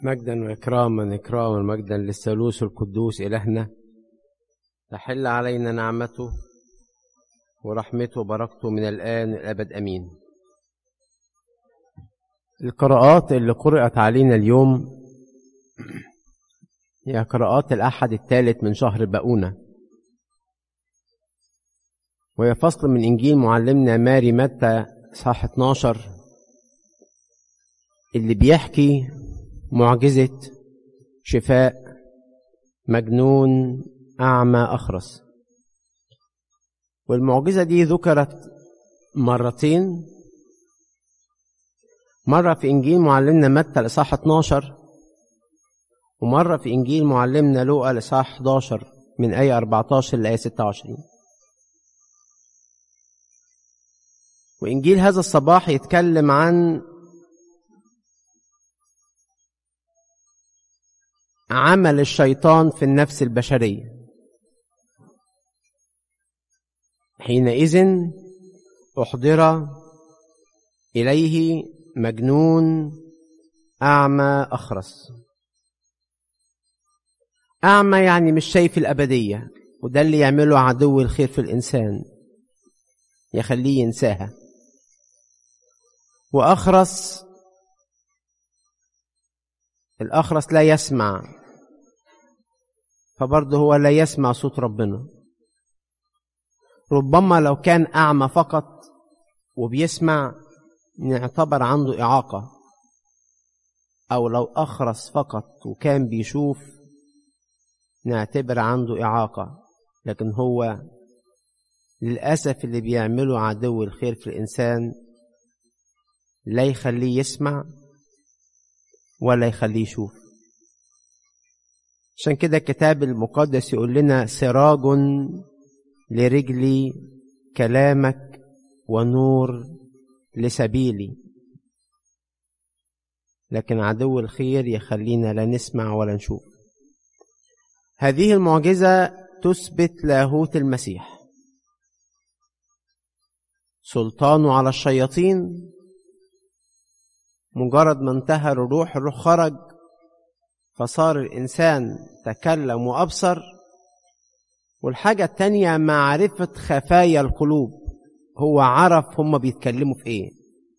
مجدا وإكراما إكراما مجدا للثالوث القدوس إلهنا تحل علينا نعمته ورحمته وبركته من الآن الأبد أمين القراءات اللي قرأت علينا اليوم هي قراءات الأحد الثالث من شهر بقونة وهي فصل من إنجيل معلمنا ماري متى صح 12 اللي بيحكي معجزة شفاء مجنون أعمى أخرس والمعجزة دي ذكرت مرتين مرة في إنجيل معلمنا متى الإصحاح 12 ومرة في إنجيل معلمنا لوقا الإصحاح 11 من آية 14 لآية 26 وإنجيل هذا الصباح يتكلم عن عمل الشيطان في النفس البشرية حينئذ أحضر إليه مجنون أعمى أخرس أعمى يعني مش شايف الأبدية وده اللي يعمله عدو الخير في الإنسان يخليه ينساها وأخرس الأخرس لا يسمع فبرضه هو لا يسمع صوت ربنا ربما لو كان أعمى فقط وبيسمع نعتبر عنده إعاقة أو لو أخرس فقط وكان بيشوف نعتبر عنده إعاقة لكن هو للأسف اللي بيعمله عدو الخير في الإنسان لا يخليه يسمع ولا يخليه يشوف عشان كده الكتاب المقدس يقول لنا سراج لرجلي كلامك ونور لسبيلي لكن عدو الخير يخلينا لا نسمع ولا نشوف هذه المعجزة تثبت لاهوت المسيح سلطانه على الشياطين مجرد ما انتهى الروح الروح خرج فصار الإنسان تكلم وأبصر والحاجة التانية معرفة خفايا القلوب هو عرف هم بيتكلموا في ايه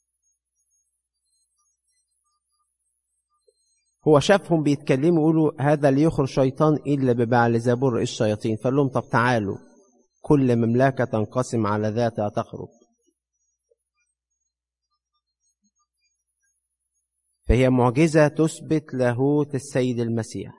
هو شافهم بيتكلموا يقولوا هذا ليخرج شيطان إلا ببعل زبور رئيس الشياطين فقال لهم طب تعالوا كل مملكة تنقسم على ذاتها تخرج فهي معجزة تثبت لاهوت السيد المسيح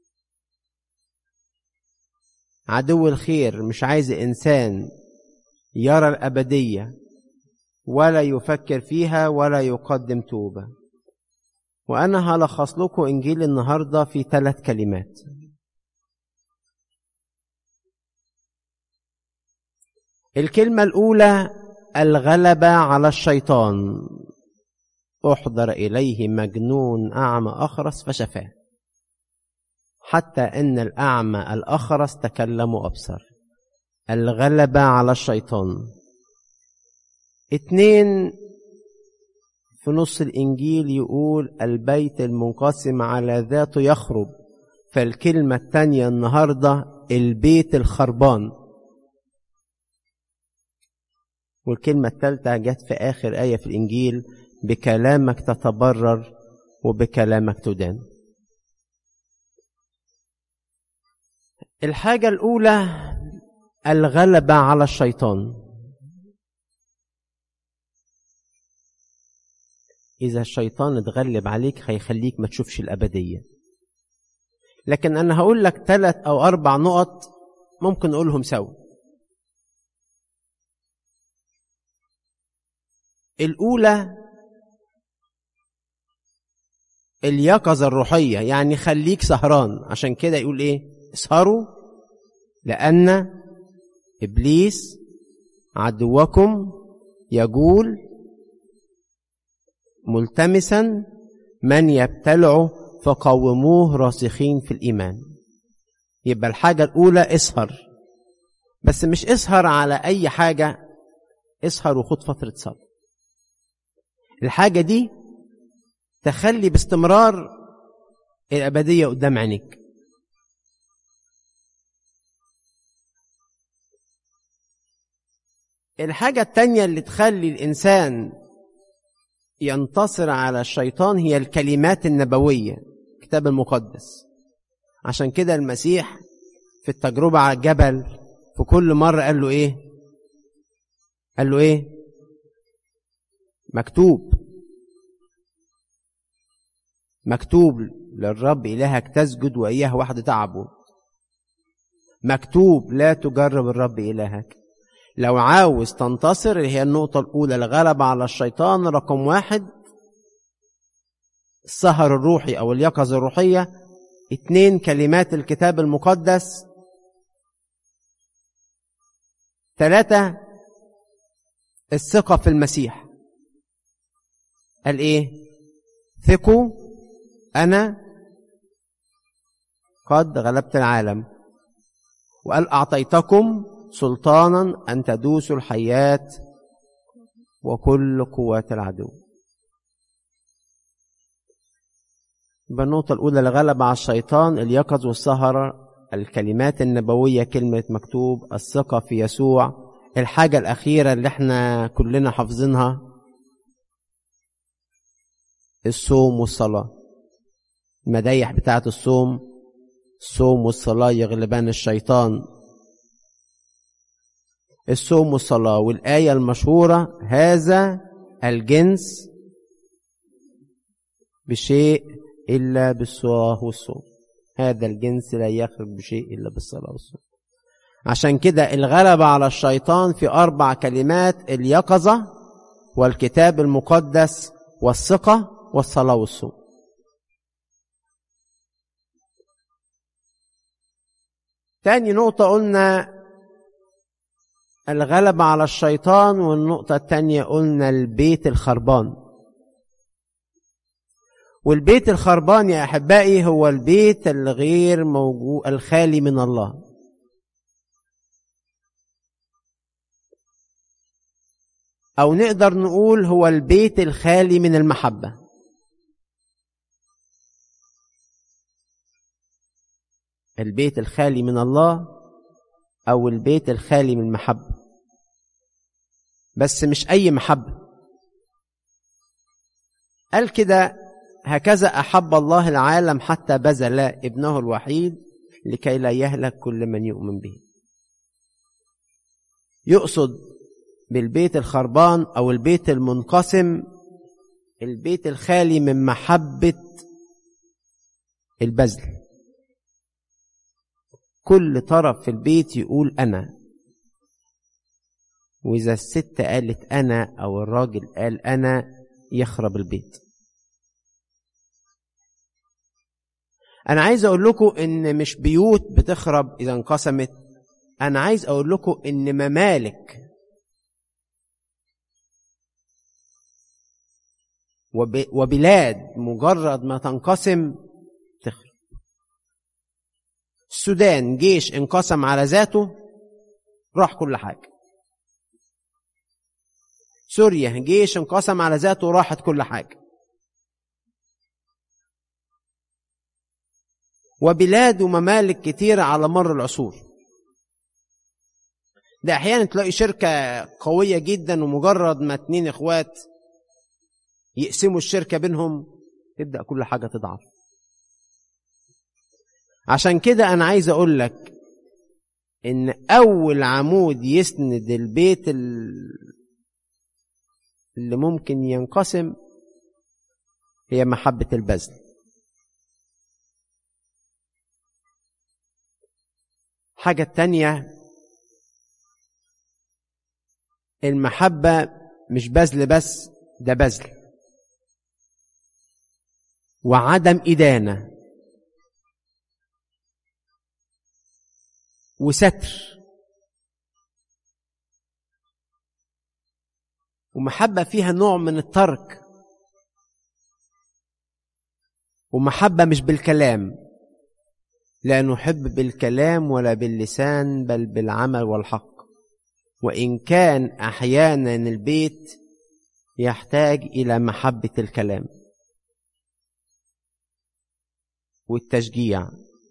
عدو الخير مش عايز إنسان يرى الأبدية ولا يفكر فيها ولا يقدم توبة وأنا هلخص لكم إنجيل النهاردة في ثلاث كلمات الكلمة الأولى الغلبة على الشيطان أحضر إليه مجنون أعمى أخرس فشفاه حتى أن الأعمى الأخرس تكلم وأبصر الغلبة على الشيطان اتنين في نص الإنجيل يقول البيت المنقسم على ذاته يخرب فالكلمة التانية النهاردة البيت الخربان والكلمة الثالثة جت في آخر آية في الإنجيل بكلامك تتبرر وبكلامك تدان الحاجة الأولى الغلبة على الشيطان إذا الشيطان اتغلب عليك هيخليك ما تشوفش الأبدية لكن أنا هقول لك ثلاث أو أربع نقط ممكن نقولهم سوا الأولى اليقظة الروحية يعني خليك سهران عشان كده يقول إيه اسهروا لأن إبليس عدوكم يقول ملتمسا من يبتلعه فقوموه راسخين في الإيمان يبقى الحاجة الأولى اسهر بس مش اسهر على أي حاجة اسهر وخد فترة صلاة الحاجة دي تخلي باستمرار الأبدية قدام عينيك الحاجة التانية اللي تخلي الإنسان ينتصر على الشيطان هي الكلمات النبوية الكتاب المقدس عشان كده المسيح في التجربة على الجبل في كل مرة قال له إيه قال له إيه مكتوب مكتوب للرب إلهك تسجد وإياه وحده تعبد مكتوب لا تجرب الرب إلهك لو عاوز تنتصر اللي هي النقطة الأولى الغلبة على الشيطان رقم واحد السهر الروحي أو اليقظة الروحية اتنين كلمات الكتاب المقدس ثلاثة الثقة في المسيح قال ايه ثقوا انا قد غلبت العالم وقال اعطيتكم سلطانا ان تدوسوا الحيات وكل قوات العدو يبقى النقطة الأولى الغلبة على الشيطان اليقظ والسهرة الكلمات النبوية كلمة مكتوب الثقة في يسوع الحاجة الأخيرة اللي احنا كلنا حافظينها الصوم والصلاة المدايح بتاعة الصوم الصوم والصلاة يغلبان الشيطان الصوم والصلاة والآية المشهورة هذا الجنس بشيء إلا بالصلاة والصوم هذا الجنس لا يخرج بشيء إلا بالصلاة والصوم عشان كده الغلبة على الشيطان في أربع كلمات اليقظة والكتاب المقدس والثقة والصلاة والصوم تاني نقطة قلنا الغلبة على الشيطان والنقطة التانية قلنا البيت الخربان والبيت الخربان يا أحبائي هو البيت الغير موجود الخالي من الله أو نقدر نقول هو البيت الخالي من المحبة البيت الخالي من الله أو البيت الخالي من المحبة بس مش أي محبة قال كده هكذا أحب الله العالم حتى بذل ابنه الوحيد لكي لا يهلك كل من يؤمن به يقصد بالبيت الخربان أو البيت المنقسم البيت الخالي من محبة البذل كل طرف في البيت يقول أنا وإذا الست قالت أنا أو الراجل قال أنا يخرب البيت أنا عايز أقول لكم إن مش بيوت بتخرب إذا انقسمت أنا عايز أقول لكم إن ممالك وبلاد مجرد ما تنقسم تخرب السودان جيش انقسم على ذاته راح كل حاجة سوريا جيش انقسم على ذاته راحت كل حاجة وبلاد وممالك كتيرة على مر العصور ده أحيانا تلاقي شركة قوية جدا ومجرد ما اتنين إخوات يقسموا الشركة بينهم تبدأ كل حاجة تضعف عشان كده أنا عايز أقول لك إن أول عمود يسند البيت اللي ممكن ينقسم هي محبة البذل حاجة تانية المحبة مش بذل بس ده بذل وعدم إدانة وستر ومحبة فيها نوع من الترك ومحبة مش بالكلام لا نحب بالكلام ولا باللسان بل بالعمل والحق وإن كان أحيانا البيت يحتاج إلى محبة الكلام والتشجيع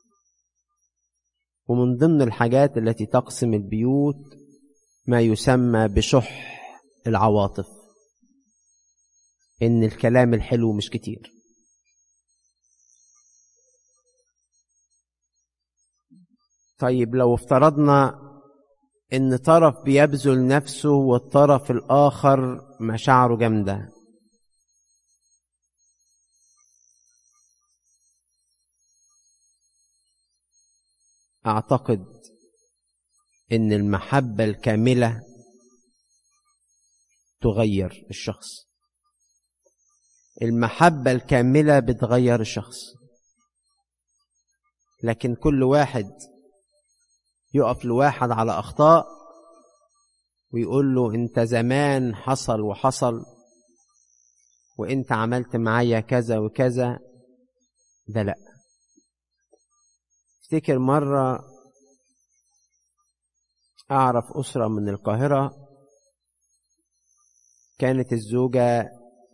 ومن ضمن الحاجات التي تقسم البيوت ما يسمى بشح العواطف ان الكلام الحلو مش كتير طيب لو افترضنا ان طرف بيبذل نفسه والطرف الاخر مشاعره جامده اعتقد ان المحبه الكامله تغير الشخص المحبه الكامله بتغير الشخص لكن كل واحد يقف لواحد على اخطاء ويقول له انت زمان حصل وحصل وانت عملت معايا كذا وكذا ده لا افتكر مرة اعرف اسرة من القاهرة كانت الزوجة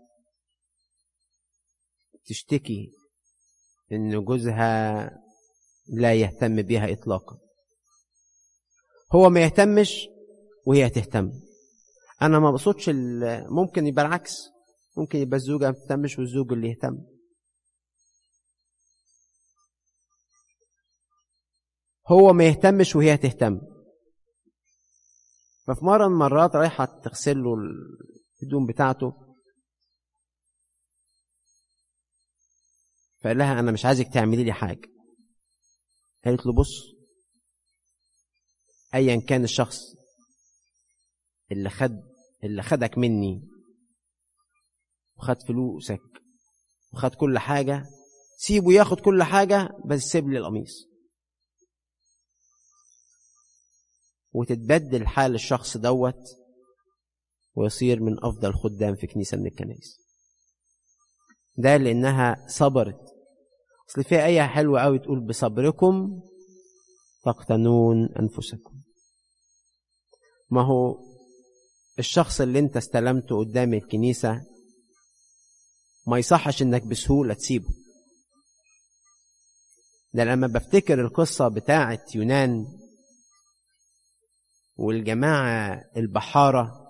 تشتكي ان جوزها لا يهتم بها اطلاقا هو ما يهتمش وهي تهتم انا ما بقصدش ممكن يبقى العكس ممكن يبقى الزوجة ما تهتمش والزوج اللي يهتم هو ما يهتمش وهي تهتم ففي مرة من المرات رايحة تغسل له الهدوم بتاعته فقال لها أنا مش عايزك تعملي لي حاجة قالت له بص ايا كان الشخص اللي خد اللي خدك مني وخد فلوسك وخد كل حاجه سيبه ياخد كل حاجه بس سيب لي القميص وتتبدل حال الشخص دوت ويصير من افضل خدام في كنيسه من الكنائس ده لانها صبرت اصل فيها ايه حلوه قوي تقول بصبركم تقتنون انفسكم ما هو الشخص اللي انت استلمته قدام الكنيسة ما يصحش انك بسهولة تسيبه ده لما بفتكر القصة بتاعة يونان والجماعة البحارة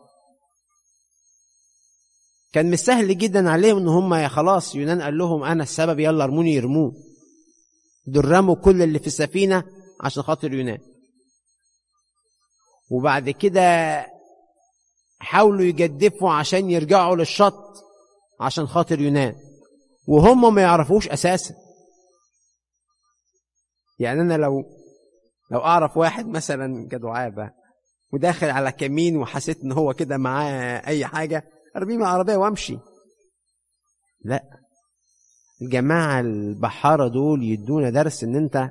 كان مش سهل جدا عليهم ان هم خلاص يونان قال لهم انا السبب يلا ارموني يرموه دول رموا كل اللي في السفينة عشان خاطر يونان وبعد كده حاولوا يجدفوا عشان يرجعوا للشط عشان خاطر يونان وهم ما يعرفوش اساسا يعني انا لو لو اعرف واحد مثلا كدعابه وداخل على كمين وحسيت ان هو كده معاه اي حاجه ارميه من العربيه وامشي لا الجماعه البحاره دول يدونا درس ان انت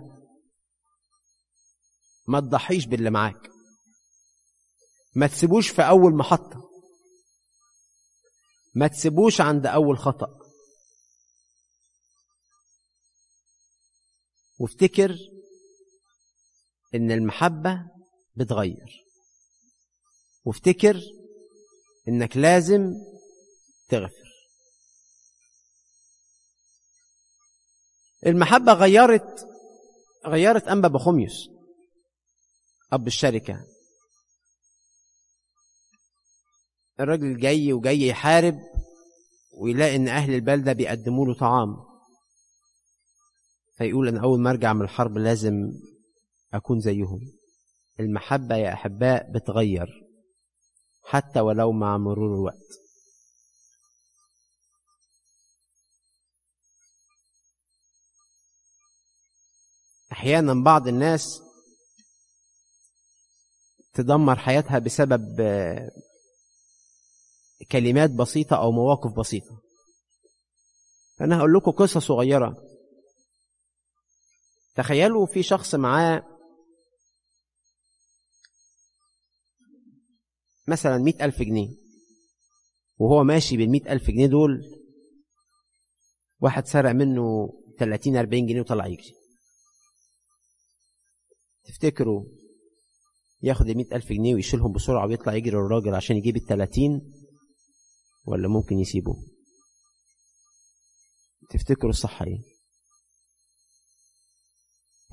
ما تضحيش باللي معاك ما تسيبوش في أول محطة ما تسيبوش عند أول خطأ وافتكر إن المحبة بتغير وافتكر إنك لازم تغفر المحبة غيرت غيرت أنبا بخوميوس أب الشركة الراجل جاي وجاي يحارب ويلاقي ان اهل البلده بيقدموا له طعام فيقول انا اول ما ارجع من الحرب لازم اكون زيهم المحبه يا احباء بتغير حتى ولو مع مرور الوقت احيانا بعض الناس تدمر حياتها بسبب كلمات بسيطة أو مواقف بسيطة أنا هقول لكم قصة صغيرة تخيلوا في شخص معاه مثلا مئة ألف جنيه وهو ماشي بالمئة ألف جنيه دول واحد سرق منه تلاتين أربعين جنيه وطلع يجري تفتكروا ياخد المئة ألف جنيه ويشيلهم بسرعة ويطلع يجري الراجل عشان يجيب التلاتين ولا ممكن يسيبه تفتكروا الصح ايه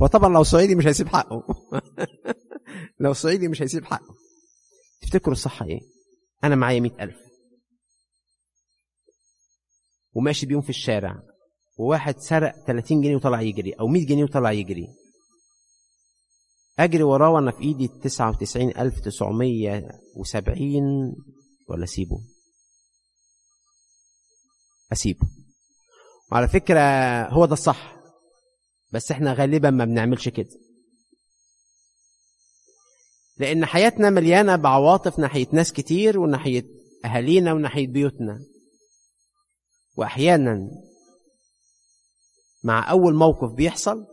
وطبعا لو صعيدي مش هيسيب حقه لو صعيدي مش هيسيب حقه تفتكروا الصح ايه انا معايا مئة ألف وماشي بيهم في الشارع وواحد سرق 30 جنيه وطلع يجري او 100 جنيه وطلع يجري اجري وراه وانا في ايدي 99970 ولا اسيبه اسيبه وعلى فكره هو ده الصح بس احنا غالبا ما بنعملش كده لان حياتنا مليانه بعواطف ناحيه ناس كتير وناحيه اهالينا وناحيه بيوتنا واحيانا مع اول موقف بيحصل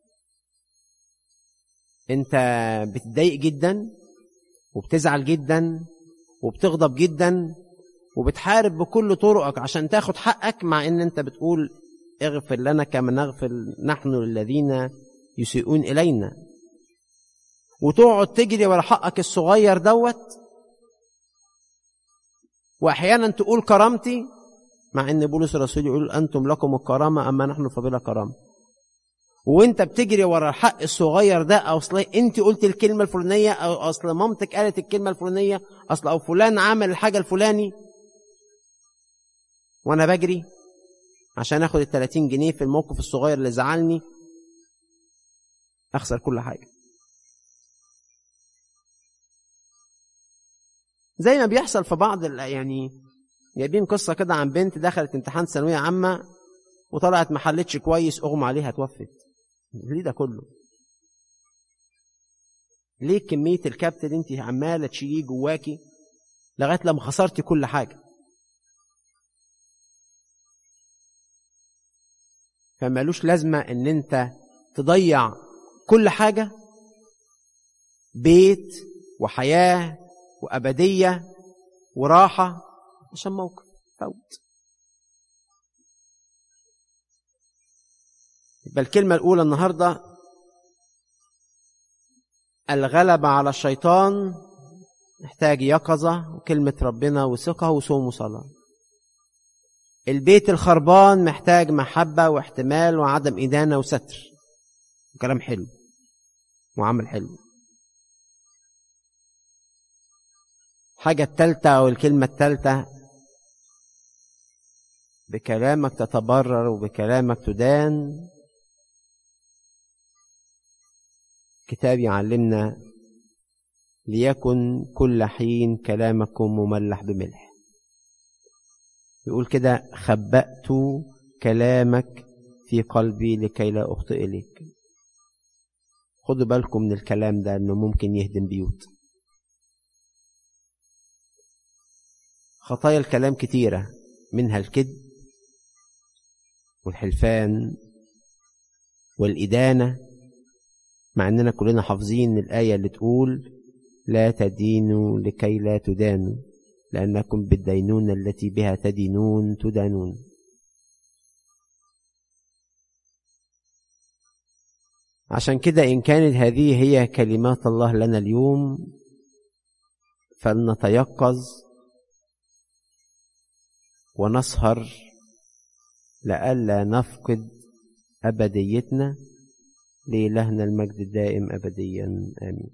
انت بتضايق جدا وبتزعل جدا وبتغضب جدا وبتحارب بكل طرقك عشان تاخد حقك مع ان انت بتقول اغفر لنا كما نغفر نحن للذين يسيئون الينا وتقعد تجري ورا حقك الصغير دوت واحيانا تقول كرامتي مع ان بولس الرسول يقول انتم لكم الكرامه اما نحن فبلا كرامه وانت بتجري ورا الحق الصغير ده او اصل انت قلت الكلمه الفلانيه او اصل مامتك قالت الكلمه الفلانيه اصل او فلان عمل الحاجه الفلاني وانا بجري عشان اخد ال 30 جنيه في الموقف الصغير اللي زعلني اخسر كل حاجه زي ما بيحصل في بعض يعني جايبين قصه كده عن بنت دخلت امتحان ثانويه عامه وطلعت ما حلتش كويس اغمى عليها توفت ليه ده كله ليه كميه الكبت اللي انت عماله تشيليه جواكي لغايه لما خسرتي كل حاجه فمالوش لازمه ان انت تضيع كل حاجه بيت وحياه وابديه وراحه عشان موقف فوت يبقى الكلمة الأولى النهاردة الغلبة على الشيطان محتاج يقظة وكلمة ربنا وثقة وصوم وصلاة البيت الخربان محتاج محبة واحتمال وعدم إدانة وستر وكلام حلو وعمل حلو حاجة التالتة أو الكلمة التالتة بكلامك تتبرر وبكلامك تدان كتاب يعلمنا ليكن كل حين كلامكم مملح بملح يقول كده خبأت كلامك في قلبي لكي لا أخطئ إليك خدوا بالكم من الكلام ده أنه ممكن يهدم بيوت خطايا الكلام كتيرة منها الكذب والحلفان والإدانة مع أننا كلنا حافظين الآية اللي تقول لا تدينوا لكي لا تدانوا لأنكم بالدينونة التي بها تدينون تدانون عشان كده إن كانت هذه هي كلمات الله لنا اليوم فلنتيقظ ونسهر لئلا نفقد أبديتنا لإلهنا المجد الدائم أبديا آمين